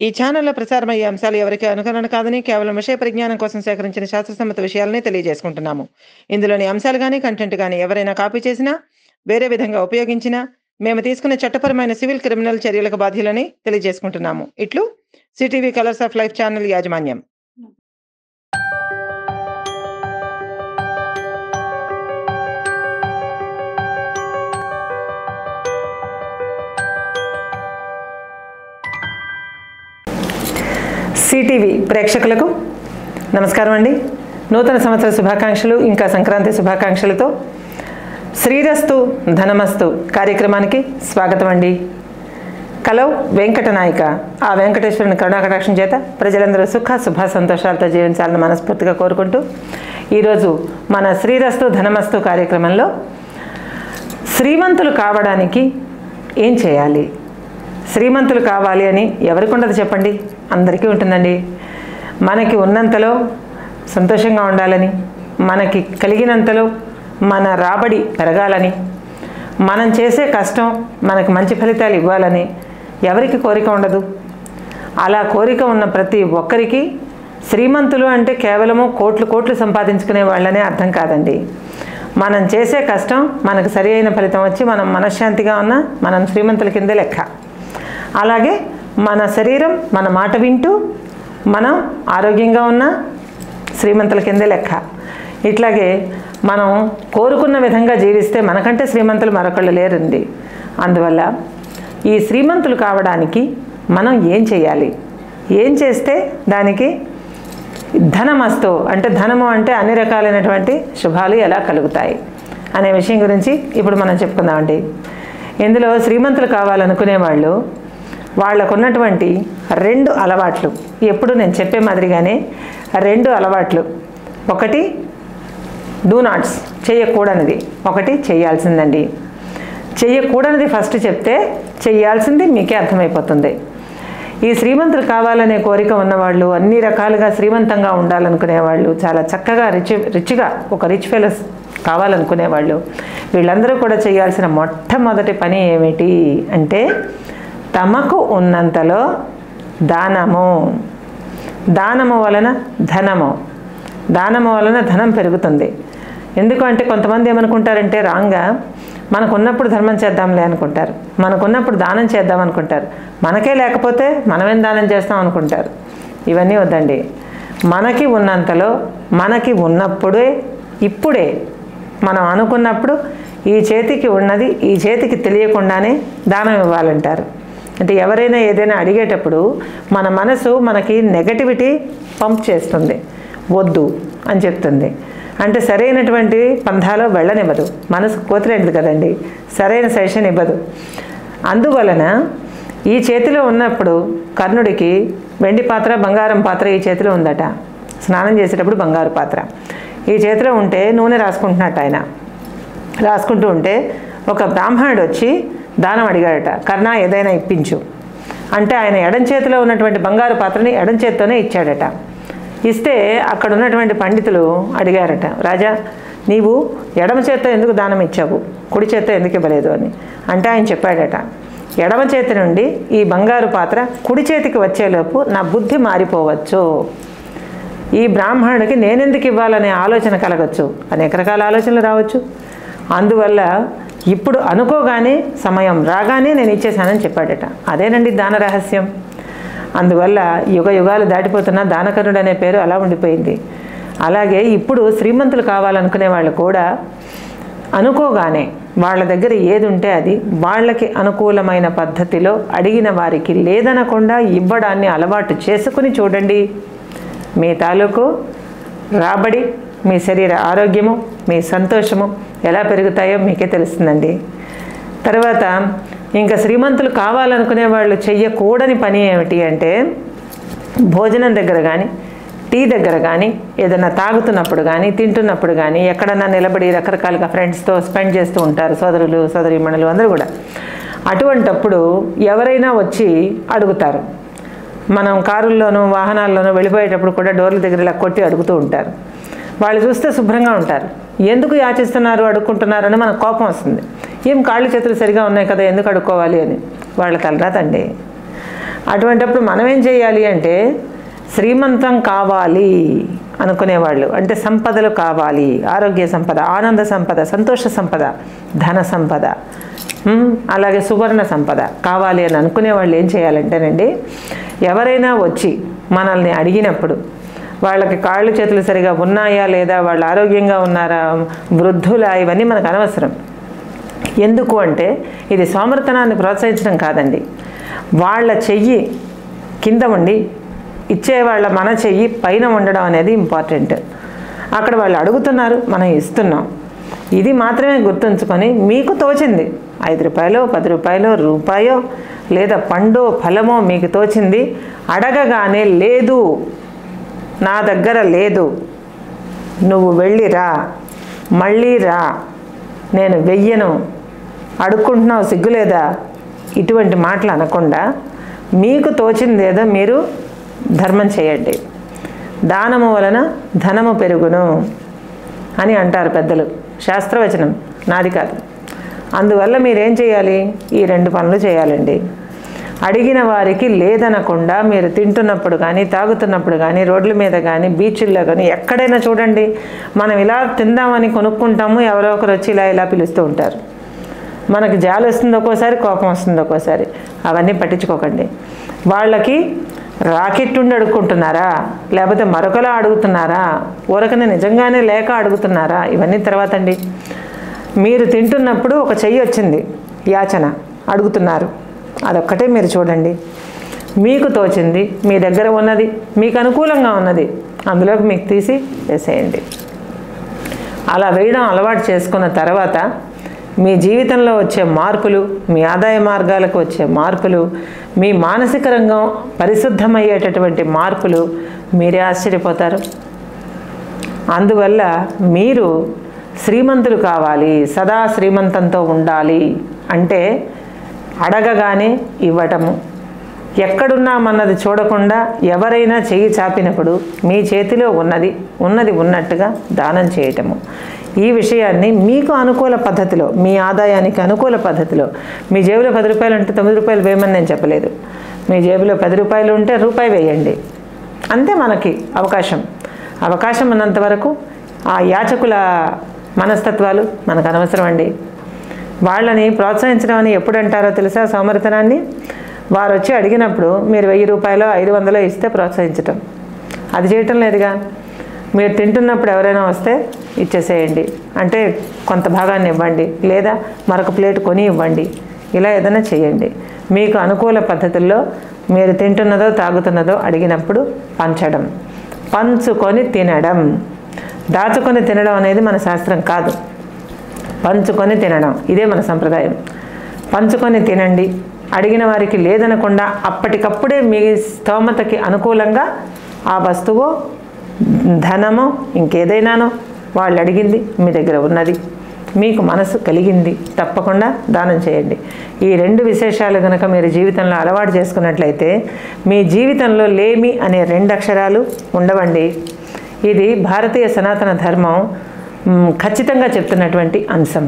ఈ ఛానల్లో ప్రసారమయ్యే అంశాలు ఎవరికీ అనుకరణ కాదని కేవలం విషయ పరిజ్ఞానం కోసం సేకరించిన శాస్త్రసమ్మత విషయాలనే తెలియజేసుకుంటున్నాము ఇందులోని అంశాలు కానీ కంటెంట్ కానీ ఎవరైనా కాపీ చేసినా వేరే విధంగా ఉపయోగించినా మేము తీసుకునే చట్టపరమైన సివిల్ క్రిమినల్ చర్యలకు బాధ్యులని తెలియజేసుకుంటున్నాము ఇట్లు CTV colours of life channel యాజమాన్యం సిటీవీ ప్రేక్షకులకు నమస్కారం అండి నూతన సంవత్సర శుభాకాంక్షలు ఇంకా సంక్రాంతి శుభాకాంక్షలతో శ్రీరస్తు ధనమస్తు కార్యక్రమానికి స్వాగతం అండి కలౌ వెంకట నాయక ఆ వెంకటేశ్వరుని కరుణాకటాక్షం చేత ప్రజలందరూ సుఖ శుభ సంతోషాలతో జీవించాలని మనస్ఫూర్తిగా కోరుకుంటూ ఈరోజు మన శ్రీరస్తు ధనమస్తు కార్యక్రమంలో శ్రీమంతులు కావడానికి ఏం చేయాలి శ్రీమంతులు కావాలి అని ఎవరికి ఉండదు చెప్పండి అందరికీ ఉంటుందండి మనకి ఉన్నంతలో సంతోషంగా ఉండాలని మనకి కలిగినంతలో మన రాబడి పెరగాలని మనం చేసే కష్టం మనకు మంచి ఫలితాలు ఇవ్వాలని ఎవరికి కోరిక ఉండదు అలా కోరిక ఉన్న ప్రతి ఒక్కరికి శ్రీమంతులు అంటే కేవలము కోట్లు కోట్లు సంపాదించుకునే వాళ్ళనే అర్థం కాదండి మనం చేసే కష్టం మనకు సరి అయిన ఫలితం వచ్చి మనం మనశ్శాంతిగా ఉన్న మనం శ్రీమంతుల కిందే లెక్క అలాగే మన శరీరం మన మాట వింటూ మనం ఆరోగ్యంగా ఉన్న శ్రీమంతుల కిందే లెక్క ఇట్లాగే మనం కోరుకున్న విధంగా జీవిస్తే మనకంటే శ్రీమంతులు మరొకళ్ళు లేరండి అందువల్ల ఈ శ్రీమంతులు కావడానికి మనం ఏం చేయాలి ఏం చేస్తే దానికి ధనమస్తు అంటే ధనము అంటే అన్ని రకాలైనటువంటి శుభాలు ఎలా కలుగుతాయి అనే విషయం గురించి ఇప్పుడు మనం చెప్పుకుందామండి ఇందులో శ్రీమంతులు కావాలనుకునే వాళ్ళు వాళ్ళకు ఉన్నటువంటి రెండు అలవాట్లు ఎప్పుడు నేను చెప్పే మాదిరిగానే రెండు అలవాట్లు ఒకటి డూ నాట్స్ చేయకూడనిది ఒకటి చేయాల్సిందండి చెయ్యకూడనిది ఫస్ట్ చెప్తే చెయ్యాల్సింది మీకే అర్థమైపోతుంది ఈ శ్రీమంతులు కావాలనే కోరిక ఉన్నవాళ్ళు అన్ని రకాలుగా శ్రీమంతంగా ఉండాలనుకునే వాళ్ళు చాలా చక్కగా రిచ్ రిచ్గా ఒక రిచ్ ఫెలోస్ కావాలనుకునే వాళ్ళు వీళ్ళందరూ కూడా చేయాల్సిన మొట్టమొదటి పని ఏమిటి అంటే తమకు ఉన్నంతలో దానము దానము వలన ధనము దానము వలన ధనం పెరుగుతుంది ఎందుకు అంటే కొంతమంది ఏమనుకుంటారంటే రాంగా మనకు ఉన్నప్పుడు ధర్మం చేద్దాంలే అనుకుంటారు మనకున్నప్పుడు దానం చేద్దాం అనుకుంటారు మనకే లేకపోతే మనమేం దానం చేస్తాం అనుకుంటారు ఇవన్నీ వద్దండి మనకి ఉన్నంతలో మనకి ఉన్నప్పుడే ఇప్పుడే మనం అనుకున్నప్పుడు ఈ చేతికి ఉన్నది ఈ చేతికి తెలియకుండానే దానం ఇవ్వాలంటారు అంటే ఎవరైనా ఏదైనా అడిగేటప్పుడు మన మనసు మనకి నెగటివిటీ పంప్ చేస్తుంది వద్దు అని చెప్తుంది అంటే సరైనటువంటి పంథాలో వెళ్ళనివ్వదు మనసు కోతిరేంటిది కదండి సరైన సజెషన్ ఇవ్వదు అందువలన ఈ చేతిలో ఉన్నప్పుడు కర్ణుడికి వెండి పాత్ర బంగారం పాత్ర ఈ చేతిలో ఉందట స్నానం చేసేటప్పుడు బంగారు పాత్ర ఈ చేతిలో ఉంటే నూనె రాసుకుంటున్నట్టు ఆయన రాసుకుంటూ ఉంటే ఒక బ్రాహ్మణుడు వచ్చి దానం అడిగాడట కర్ణ ఏదైనా ఇప్పించు అంటే ఆయన ఎడం చేతిలో ఉన్నటువంటి బంగారు పాత్రని ఎడం చేత్తోనే ఇచ్చాడట ఇస్తే అక్కడ ఉన్నటువంటి పండితులు అడిగారట రాజా నీవు ఎడమ చేత్తో ఎందుకు దానం ఇచ్చావు కుడి చేత్తో ఎందుకు ఇవ్వలేదు అని అంటే ఆయన చెప్పాడట ఎడమ చేతి నుండి ఈ బంగారు పాత్ర కుడి చేతికి వచ్చేలోపు నా బుద్ధి మారిపోవచ్చు ఈ బ్రాహ్మణుడికి నేనెందుకు ఇవ్వాలనే ఆలోచన కలగచ్చు అనేక రకాల ఆలోచనలు రావచ్చు అందువల్ల ఇప్పుడు అనుకోగానే సమయం రాగానే నేను ఇచ్చేసానని చెప్పాడట అదేనండి దాన రహస్యం అందువల్ల యుగ యుగాలు దాటిపోతున్న దానకరుడు అనే పేరు అలా ఉండిపోయింది అలాగే ఇప్పుడు శ్రీమంతులు కావాలనుకునే వాళ్ళు కూడా అనుకోగానే వాళ్ళ దగ్గర ఏది ఉంటే అది వాళ్ళకి అనుకూలమైన పద్ధతిలో అడిగిన వారికి లేదనకుండా ఇవ్వడాన్ని అలవాటు చేసుకుని చూడండి మీ తాలూకు రాబడి మీ శరీర ఆరోగ్యము మీ సంతోషము ఎలా పెరుగుతాయో మీకే తెలుస్తుందండి తర్వాత ఇంకా శ్రీమంతులు కావాలనుకునే వాళ్ళు చెయ్యకూడని పని ఏమిటి అంటే భోజనం దగ్గర కానీ టీ దగ్గర కానీ ఏదైనా తాగుతున్నప్పుడు కానీ తింటున్నప్పుడు కానీ ఎక్కడన్నా నిలబడి రకరకాలుగా ఫ్రెండ్స్తో స్పెండ్ చేస్తూ ఉంటారు సోదరులు సోదరీమణులు అందరూ కూడా అటువంటప్పుడు ఎవరైనా వచ్చి అడుగుతారు మనం కారుల్లోనూ వాహనాల్లోనూ వెళ్ళిపోయేటప్పుడు కూడా డోర్ల దగ్గర ఇలా కొట్టి అడుగుతూ ఉంటారు వాళ్ళు చూస్తే శుభ్రంగా ఉంటారు ఎందుకు యాచిస్తున్నారు అడుక్కుంటున్నారు అని మనకు కోపం వస్తుంది ఏం కాళ్ళు చేతులు సరిగా ఉన్నాయి కదా ఎందుకు అడుక్కోవాలి అని వాళ్ళ తలరాతండి అటువంటప్పుడు మనం ఏం చేయాలి అంటే శ్రీమంతం కావాలి అనుకునేవాళ్ళు అంటే సంపదలు కావాలి ఆరోగ్య సంపద ఆనంద సంపద సంతోష సంపద ధన సంపద ఉమ్, అలాగే సువర్ణ సంపద కావాలి అని అనుకునే వాళ్ళు ఏం చేయాలంటేనండి ఎవరైనా వచ్చి మనల్ని అడిగినప్పుడు వాళ్ళకి కాళ్ళు చేతులు సరిగా ఉన్నాయా లేదా వాళ్ళు ఆరోగ్యంగా ఉన్నారా వృద్ధులా ఇవన్నీ మనకు అనవసరం ఎందుకు అంటే ఇది సోమర్తనాన్ని ప్రోత్సహించడం కాదండి వాళ్ళ చెయ్యి కింద ఉండి ఇచ్చేవాళ్ళ మన చెయ్యి పైన ఉండడం అనేది ఇంపార్టెంట్ అక్కడ వాళ్ళు అడుగుతున్నారు మనం ఇస్తున్నాం ఇది మాత్రమే గుర్తుంచుకొని మీకు తోచింది ఐదు రూపాయలు పది రూపాయలు రూపాయో లేదా పండో ఫలమో మీకు తోచింది అడగగానే లేదు నా దగ్గర లేదు నువ్వు వెళ్ళి రా మళ్ళీ రా నేను వెయ్యను అడుక్కుంటున్నావు సిగ్గులేదా ఇటువంటి మాటలు అనకుండా మీకు తోచిందేదో మీరు ధర్మం చేయండి దానము వలన ధనము పెరుగును అని అంటారు పెద్దలు శాస్త్రవచనం నాది కాదు అందువల్ల మీరేం చేయాలి ఈ రెండు పనులు చేయాలండి అడిగిన వారికి లేదనకుండా మీరు తింటున్నప్పుడు కానీ తాగుతున్నప్పుడు కానీ రోడ్ల మీద కానీ బీచ్ల్లో కానీ ఎక్కడైనా చూడండి మనం ఇలా తిందామని కొనుక్కుంటాము ఎవరో ఒకరు వచ్చి ఇలా ఇలా పిలుస్తూ ఉంటారు మనకి జాలి వస్తుంది ఒక్కోసారి కోపం వస్తుంది ఒక్కోసారి అవన్నీ పట్టించుకోకండి వాళ్ళకి రాకెట్ ఉండి అడుక్కుంటున్నారా లేకపోతే మరొకలా అడుగుతున్నారా ఊరకనే నిజంగానే లేక అడుగుతున్నారా ఇవన్నీ తర్వాత అండి మీరు తింటున్నప్పుడు ఒక చెయ్యి వచ్చింది యాచన అడుగుతున్నారు అదొక్కటే మీరు చూడండి మీకు తోచింది మీ దగ్గర ఉన్నది మీకు అనుకూలంగా ఉన్నది అందులోకి మీకు తీసి వేసేయండి అలా వేయడం అలవాటు చేసుకున్న తర్వాత మీ జీవితంలో వచ్చే మార్పులు మీ ఆదాయ మార్గాలకు వచ్చే మార్పులు మీ మానసిక రంగం పరిశుద్ధమయ్యేటటువంటి మార్పులు మీరే ఆశ్చర్యపోతారు అందువల్ల మీరు శ్రీమంతులు కావాలి సదా శ్రీమంతంతో ఉండాలి అంటే అడగగానే ఇవ్వటము ఎక్కడున్నామన్నది చూడకుండా ఎవరైనా చెయ్యి చాపినప్పుడు మీ చేతిలో ఉన్నది ఉన్నది ఉన్నట్టుగా దానం చేయటము ఈ విషయాన్ని మీకు అనుకూల పద్ధతిలో మీ ఆదాయానికి అనుకూల పద్ధతిలో మీ జేబులో పది రూపాయలు ఉంటే తొమ్మిది రూపాయలు వేయమని నేను చెప్పలేదు మీ జేబులో పది రూపాయలు ఉంటే రూపాయి వేయండి అంతే మనకి అవకాశం అవకాశం ఉన్నంత వరకు ఆ యాచకుల మనస్తత్వాలు మనకు అనవసరం అండి వాళ్ళని ప్రోత్సహించడం అని ఎప్పుడు అంటారో తెలుసా సోమరితనాన్ని వారు వచ్చి అడిగినప్పుడు మీరు వెయ్యి రూపాయలు ఐదు వందలు ఇస్తే ప్రోత్సహించటం అది చేయటం లేదుగా మీరు తింటున్నప్పుడు ఎవరైనా వస్తే ఇచ్చేసేయండి అంటే కొంత భాగాన్ని ఇవ్వండి లేదా మరొక ప్లేట్ కొని ఇవ్వండి ఇలా ఏదైనా చేయండి మీకు అనుకూల పద్ధతుల్లో మీరు తింటున్నదో తాగుతున్నదో అడిగినప్పుడు పంచడం పంచుకొని తినడం దాచుకొని తినడం అనేది మన శాస్త్రం కాదు పంచుకొని తినడం ఇదే మన సంప్రదాయం పంచుకొని తినండి అడిగిన వారికి లేదనకుండా అప్పటికప్పుడే మీ స్తోమతకి అనుకూలంగా ఆ వస్తువు ధనమో ఇంకేదైనానో వాళ్ళు అడిగింది మీ దగ్గర ఉన్నది మీకు మనసు కలిగింది తప్పకుండా దానం చేయండి ఈ రెండు విశేషాలు కనుక మీరు జీవితంలో అలవాటు చేసుకున్నట్లయితే మీ జీవితంలో లేమి అనే రెండు అక్షరాలు ఉండవండి ఇది భారతీయ సనాతన ధర్మం మ్, ఖచ్చితంగా చెప్తున్నటువంటి అంశం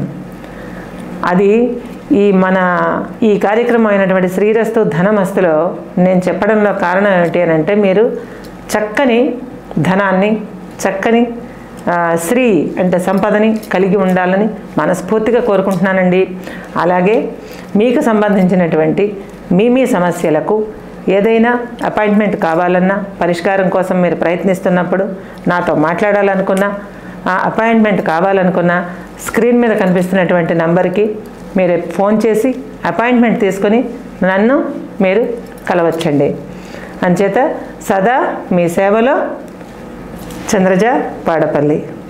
అది ఈ మన ఈ కార్యక్రమం అయినటువంటి శ్రీరస్తు ధనమస్తులో నేను చెప్పడంలో కారణం ఏమిటి అని అంటే మీరు చక్కని ధనాన్ని చక్కని ఆ, శ్రీ అంటే సంపదని కలిగి ఉండాలని మనస్ఫూర్తిగా కోరుకుంటున్నానండి అలాగే మీకు సంబంధించినటువంటి మీ మీ సమస్యలకు ఏదైనా అపాయింట్మెంట్ కావాలన్నా పరిష్కారం కోసం మీరు ప్రయత్నిస్తున్నప్పుడు నాతో మాట్లాడాలనుకున్నా ఆ అపాయింట్మెంట్ కావాలనుకున్నా స్క్రీన్ మీద కనిపిస్తున్నటువంటి నంబర్కి మీరు ఫోన్ చేసి అపాయింట్మెంట్ తీసుకొని నన్ను మీరు కలవచ్చండి అంచేత సదా మీ సేవలో చంద్రజ పాడపల్లి